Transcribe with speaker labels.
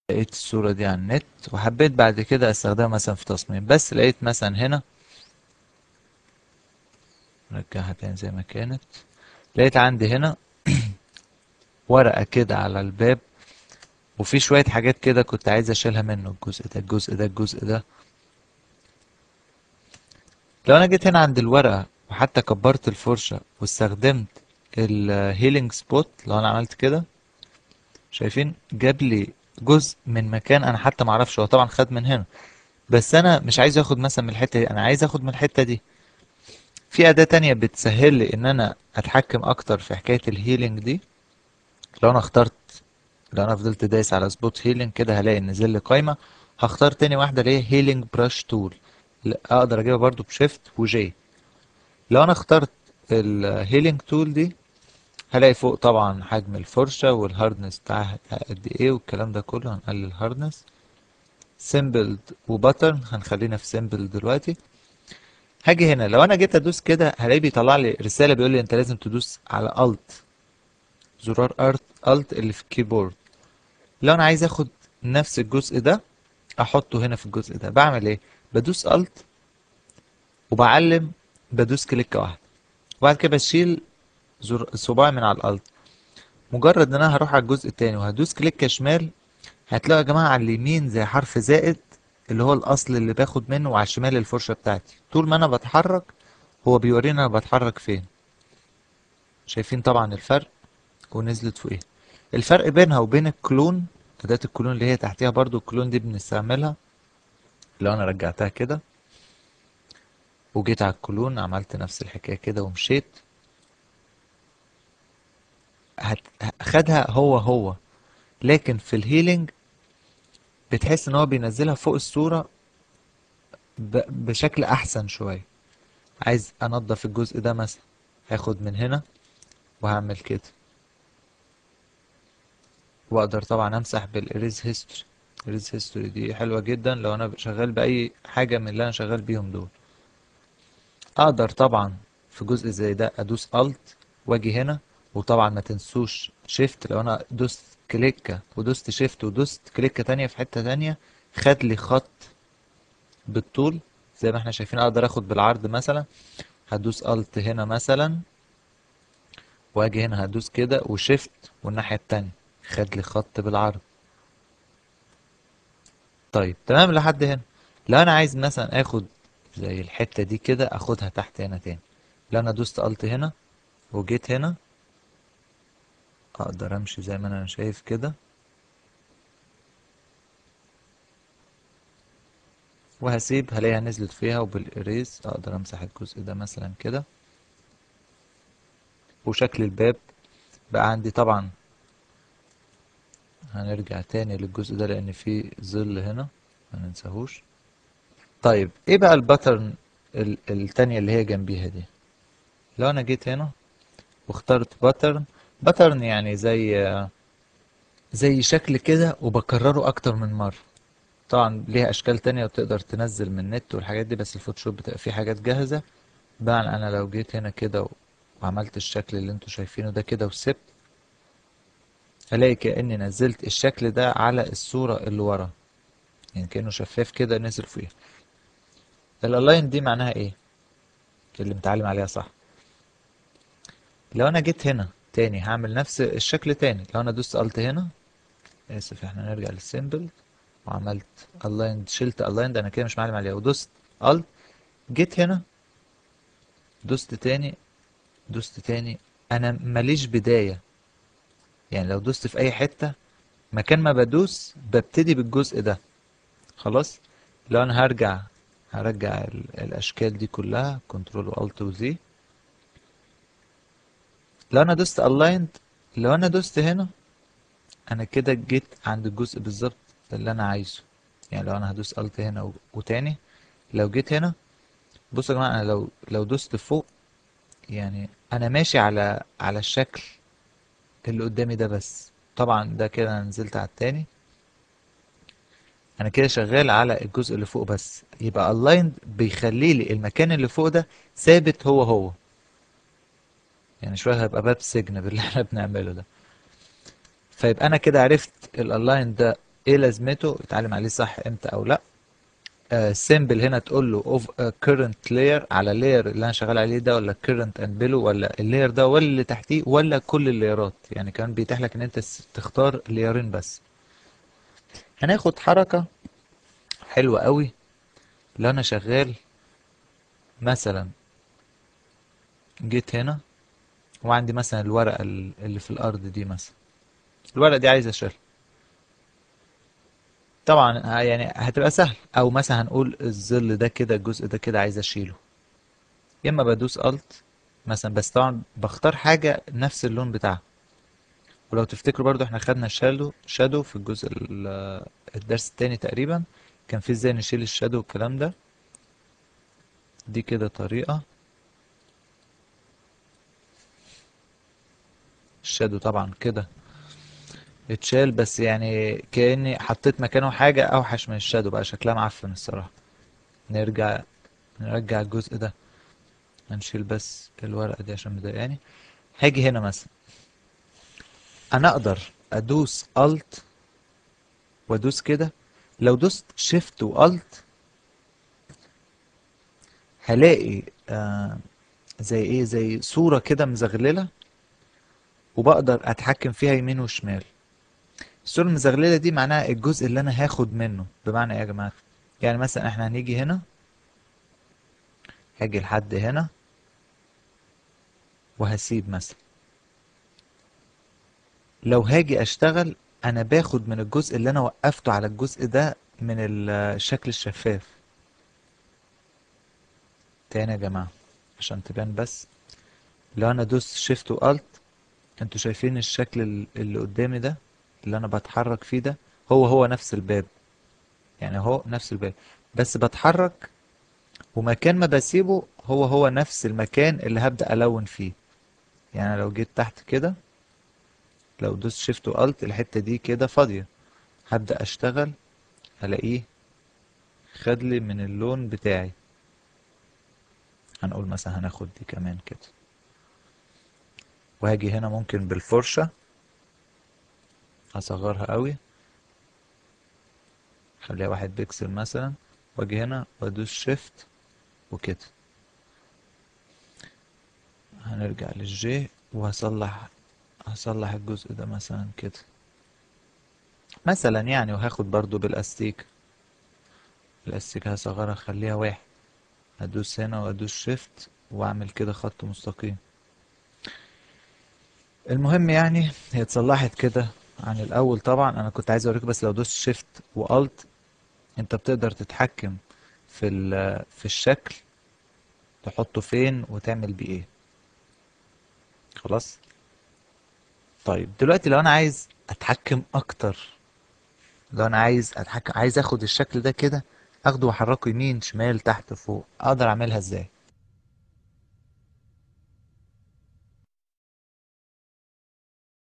Speaker 1: لقيت الصورة دي على النت وحبيت بعد كده استخدمها مثلا في تصميم بس لقيت مثلا هنا رجعها تاني زي ما كانت لقيت عندي هنا ورقة كده على الباب وفي شوية حاجات كده كنت عايز اشيلها منه الجزء ده الجزء ده الجزء ده لو انا جيت هنا عند الورقة وحتى كبرت الفرشة واستخدمت الهيلينج سبوت لو انا عملت كده شايفين جاب لي جزء من مكان انا حتى معرفش هو طبعا خد من هنا بس انا مش عايز اخد مثلا من الحتة دي انا عايز اخد من الحتة دي في اداة تانية بتسهل لي ان انا اتحكم اكتر في حكاية الهيلينج دي لو انا اخترت لو انا فضلت دايس على سبوت هيلينج كده هلاقي نزل لي قايمة هختار تاني واحدة اللي هي هيلينج براش تول اقدر اجيبها برضو بشيفت وجي لو انا اخترت الهيلينج تول دي هلاقي فوق طبعا حجم الفرشة والهاردنس بتاعها قد ايه والكلام ده كله هنقلل الهاردنس سيمبلد وباترن هنخلينا في سيمبل دلوقتي هاجي هنا لو انا جيت ادوس كده هلاقي بيطلع لي رسالة بيقول لي انت لازم تدوس على الت زرار الت الت اللي في الكيبورد لو انا عايز اخد نفس الجزء ده احطه هنا في الجزء ده بعمل ايه بدوس الت وبعلم بدوس كليك واحده وبعد كده بشيل زر صباعي من على الالت مجرد ان انا هروح على الجزء التاني وهدوس كليك شمال هتلاقوا يا جماعه على اليمين زي حرف زائد اللي هو الاصل اللي باخد منه وعلى الشمال الفرشه بتاعتي طول ما انا بتحرك هو بيورينا انا بتحرك فين شايفين طبعا الفرق ونزلت فوقيه الفرق بينها وبين الكلون اداه الكلون اللي هي تحتيها برضو الكلون دي بنستعملها لو انا رجعتها كده وجيت على الكلون عملت نفس الحكايه كده ومشيت هت... خدها هو هو لكن في الهيلينج بتحس ان هو بينزلها فوق الصورة ب... بشكل احسن شوية عايز انضف الجزء ده مثلا هاخد من هنا وهعمل كده واقدر طبعا امسح بالاريز هيستوري الاريز هيستوري دي حلوة جدا لو انا شغال باي حاجة من اللي انا شغال بيهم دول اقدر طبعا في جزء زي ده ادوس الت واجي هنا وطبعا ما تنسوش شيفت لو انا دوست كليكة ودوست شيفت ودوست كليكة تانية في حتة تانية خد لي خط بالطول زي ما احنا شايفين اقدر اخد بالعرض مثلا هدوس الت هنا مثلا واجي هنا هدوس كده وشيفت والناحية التانية خد لي خط بالعرض طيب تمام لحد هنا لو انا عايز مثلا اخد زي الحتة دي كده اخدها تحت هنا تاني لو انا دوست الت هنا وجيت هنا اقدر امشي زي ما انا شايف كده وهسيب هلاقيها نزلت فيها وبالاريز اقدر امسح الجزء ده مثلا كده وشكل الباب بقى عندي طبعا هنرجع تاني للجزء ده لان فيه ظل هنا ما ننساهوش طيب ايه بقى الباترن التانية اللي هي جنبيها دي لو انا جيت هنا واخترت باترن باترن يعني زي زي شكل كده وبكرره اكتر من مرة طبعا ليها اشكال تانية وتقدر تنزل من النت والحاجات دي بس الفوتوشوب بتبقى فيه حاجات جاهزة بمعنى انا لو جيت هنا كده وعملت الشكل اللي انتوا شايفينه ده كده وسبت هلاقي كأني نزلت الشكل ده على الصورة اللي ورا يعني كأنه شفاف كده نزل فوقيها الالاين دي معناها ايه اللي متعلم عليها صح لو انا جيت هنا تاني هعمل نفس الشكل تاني لو انا دوست الت هنا اسف احنا نرجع للسيمبل وعملت aligned شلت aligned انا كده مش معلم عليها ودوست الت جيت هنا دوست تاني دوست تاني انا ماليش بداية يعني لو دوست في اي حتة مكان ما بدوس ببتدي بالجزء ده خلاص لو انا هرجع هرجع الاشكال دي كلها كنترول والت وزي لو انا دوست aligned لو انا دوست هنا انا كده جيت عند الجزء بالظبط اللي انا عايزه يعني لو انا هدوس الت هنا وتاني لو جيت هنا بصوا يا جماعه انا لو لو دوست فوق يعني انا ماشي على على الشكل اللي قدامي ده بس طبعا ده كده انا نزلت على التاني انا كده شغال على الجزء اللي فوق بس يبقى aligned بيخلي لي المكان اللي فوق ده ثابت هو هو يعني شويه هيبقى باب سجن باللي احنا بنعمله ده فيبقى انا كده عرفت الالاين ده ايه لازمته اتعلم عليه صح امتى او لا سيمبل هنا تقول له اوف كيرنت لاير على اللاير اللي انا شغال عليه ده ولا كيرنت اند بيلو ولا اللاير ده ولا اللي تحتيه ولا كل اللايرات يعني كمان بيتيح لك ان انت س- تختار لايرين بس هناخد حركة حلوة قوي لو انا شغال مثلا جيت هنا وعندي مثلا الورقة ال- اللي في الارض دي مثلا الورقة دي عايز اشيلها طبعا ه- يعني هتبقى سهل او مثلا هنقول الظل ده كده الجزء ده كده عايز اشيله يا اما بدوس الت مثلا بس طبعا بختار حاجة نفس اللون بتاعها ولو تفتكروا برضو احنا خدنا الشادو شادو في الجزء ال- الدرس التاني تقريبا كان في ازاي نشيل الشادو والكلام ده دي كده طريقة الشادو طبعا كده اتشال بس يعني كأني حطيت مكانه حاجة اوحش من الشادو بقى شكلها معفن الصراحة نرجع نرجع الجزء ده هنشيل بس الورقة دي عشان مضايقاني هاجي هنا مثلا انا اقدر ادوس الت وادوس كده لو دوست شيفت والت هلاقي آه زي ايه زي صورة كده مزغللة وبقدر اتحكم فيها يمين وشمال الصورة المزغللة دي معناها الجزء اللي انا هاخد منه بمعنى ايه يا جماعة يعني مثلا احنا هنيجي هنا هاجي لحد هنا وهسيب مثلا لو هاجي اشتغل انا باخد من الجزء اللي انا وقفته على الجزء ده من ال- الشكل الشفاف تاني يا جماعة عشان تبان بس لو انا دوست شيفت والت انتوا شايفين الشكل ال- اللي قدامي ده اللي انا بتحرك فيه ده هو هو نفس الباب يعني هو نفس الباب بس بتحرك ومكان ما بسيبه هو هو نفس المكان اللي هبدأ ألون فيه يعني أنا لو جيت تحت كده لو دوست شيفت والت الحتة دي كده فاضية هبدأ أشتغل ألاقيه خد لي من اللون بتاعي هنقول مثلا هناخد دي كمان كده وهاجي هنا ممكن بالفرشة هصغرها قوي خليها واحد بيكسل مثلا واجي هنا وادوس شيفت وكده هنرجع للجي وهصلح هصلح الجزء ده مثلا كده مثلا يعني وهاخد برضو بالاستيك الاستيك هصغرها اخليها واحد هدوس هنا وادوس شيفت واعمل كده خط مستقيم المهم يعني هي اتصلحت كده عن الاول طبعا انا كنت عايز اوريك بس لو دوست شيفت والت انت بتقدر تتحكم في ال- في الشكل تحطه فين وتعمل بيه ايه خلاص طيب دلوقتي لو انا عايز اتحكم اكتر لو انا عايز اتحكم عايز اخد الشكل ده كده اخده واحركه يمين شمال تحت فوق اقدر اعملها ازاي